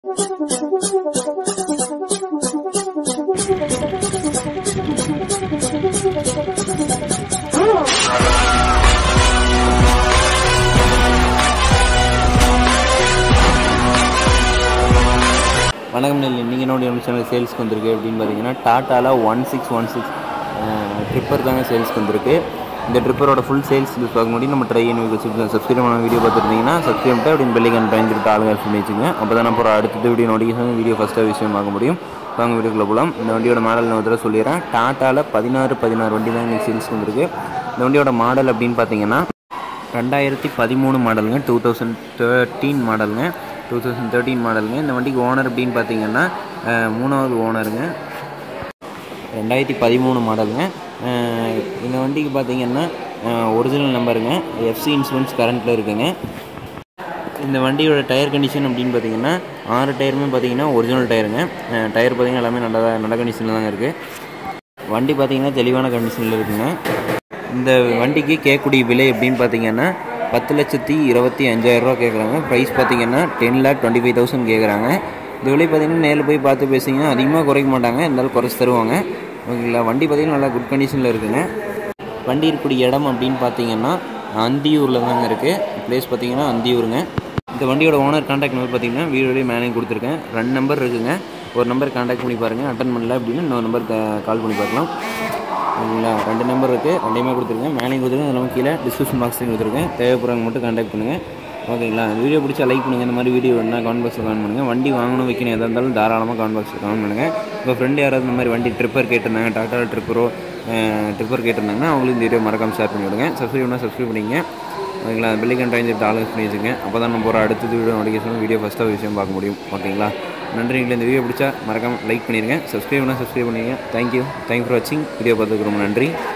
வணக்கம் நெல் நீங்கள் என்னோட சேனல் சேல்ஸ்க்கு வந்திருக்கு அப்படின்னு பார்த்தீங்கன்னா டாட்டாவில் one six one six tipper தாங்க சேல்ஸ்க்கு வந்திருக்கு இந்த ட்ரிப்பரோட ஃபுல் சேல்ஸ் பார்க்க முடியும் நம்ம ட்ரை சப்ஸ்கிரைப் பண்ண வீடியோ பார்த்துருந்தீங்கன்னா சப்ஸ்கிரைப் பண்ணிட்டு அப்படின்னு பெல்லைக்கன் பயந்துட்டு ஆளுங்க பண்ணி வச்சுங்க அப்போ தான் அப்புறம் அடுத்த வீடியோ நோட்டிஃபிகேஷன் வீடியோ ஃபஸ்ட்டாக விஷயம் பார்க்க முடியும் வாங்க வீடியோக்குள்ள போகலாம் இந்த வண்டியோட மாடல் நான் ஒரு தடவை சொல்லிடுறேன் டாட்டாவில் பதினாறு பதினாறு வண்டி தான் எனக்கு சேல்ஸ்க்கு வந்திருக்கு இந்த வண்டியோட மாடல் அப்படின்னு பார்த்தீங்கன்னா ரெண்டாயிரத்தி பதிமூணு மாடலுங்க டூ தௌசண்ட் தேர்ட்டீன் மாடலுங்க டூ தௌசண்ட் தேர்ட்டீன் மாடலுங்க இந்த வண்டிக்கு ஓனர் அப்படின்னு பார்த்தீங்கன்னா அஹ், மூணாவது ஓனருங்க ரெண்டாயிரத்தி பதிமூணு மாடலுங்க அஹ், இந்த வண்டிக்கு பார்த்தீங்கன்னா ஒரிஜினல் நம்பருங்க எஃப்சி இன்சூரன்ஸ் கரண்ட்டில் இருக்குங்க இந்த வண்டியோட டயர் கண்டிஷன் அப்படின்னு பார்த்தீங்கன்னா ஆறு டயருமே பார்த்தீங்கன்னா ஒரிஜினல் டயருங்க அஹ், டயர் பார்த்தீங்கன்னா எல்லாமே நல்ல நல்ல கண்டிஷனில் தாங்க இருக்குது வண்டி பார்த்தீங்கன்னா தெளிவான கண்டிஷனில் இருக்குங்க இந்த வண்டிக்கு கேட்கக்கூடிய விலை எப்படின்னு பார்த்தீங்கன்னா பத்து லட்சத்தி இருபத்தி அஞ்சாயிரரூவா கேட்குறாங்க ப்ரைஸ் பார்த்தீங்கன்னா ten lakh twenty five thousand கேட்குறாங்க இந்த விலை பார்த்தீங்கன்னா நேரில் போய் பார்த்து பேசிங்கன்னா அதிகமாக குறைக்க மாட்டாங்க இருந்தாலும் குறைச்சி தருவாங்க ஓகேங்களா வண்டி பார்த்தீங்கன்னா நல்லா குட் கண்டிஷனில் இருக்குங்க வண்டி இருக்கக்கூடிய இடம் அப்படின்னு பார்த்தீங்கன்னா அந்தியூரில் தாங்க இருக்குது ப்ளேஸ் பார்த்தீங்கன்னா அந்தியூருங்க இந்த வண்டியோட ஓனர் கான்டாக்ட் நம்பர் பார்த்தீங்கன்னா வீடியோடய மேலே கொடுத்துருக்கேன் ரெண்டு நம்பர் இருக்குங்க ஒரு நம்பர் கான்டாக்ட் பண்ணி பாருங்கள் அட்டன் பண்ணல அப்படின்னா இன்னொரு நம்பர் கால் பண்ணி பார்க்கலாம் ஓகேங்களா ரெண்டு நம்பர் இருக்குது ரெண்டையுமே கொடுத்துருக்கேன் மேலேயும் கொடுத்துருக்கேன் அதெல்லாம் கீழே டிஸ்கிரிப்ஷன் பாக்ஸ்லையும் கொடுத்துருக்கேன் தேவைப்படுறவங்க மட்டும் கான்டாக்ட் பண்ணுங்கள் ஓகேங்களா இந்த வீடியோ பிடிச்சா லைக் பண்ணுங்கள் இந்த மாதிரி வீடியோ வேணா கமெண்ட் பாக்ஸில் கமெண்ட் பண்ணுங்கள் வண்டி வாங்கணும் வைக்கணும் எதாக இருந்தாலும் தாராளமாக கமெண்ட் பாக்ஸில் கமெண்ட் பண்ணுங்கள் உங்கள் ஃப்ரெண்டு யாராவது இந்த மாதிரி வண்டி ட்ரிப்பர் கேட்டிருந்தாங்க டாட்டா ட்ரிப்பரோ ட்ரிப்பர் கேட்டிருந்தாங்கன்னா அவங்களுக்கு இந்த வீடியோ மறக்காம ஷேர் பண்ணி விடுங்க சப்ஸ்கிரைப் பண்ணால் சப்ஸ்கிரைப் பண்ணிங்க ஓகேங்களா பெல்லைக்கன் டைம் சொல்லிட்டு ஆலோசனை பண்ணி வச்சுங்க அப்போ தான் நம்ம போகிற அடுத்தது வீடியோ நோட்டிஃபிகேஷன் வீடியோ ஃபஸ்ட்டாக விஷயம் பார்க்க முடியும் ஓகேங்களா நன்றிங்களா இந்த வீடியோ பிடிச்சா மறக்காம லைக் பண்ணிடுங்க சப்ஸ்கிரைப் பண்ணால் சப்ஸ்கிரைப் பண்ணிடுங்க தேங்க்யூ தேங்க் ஃபார் வாட்சிங் வீடியோ பார்த்துக்கு ரொம்ப நன்றி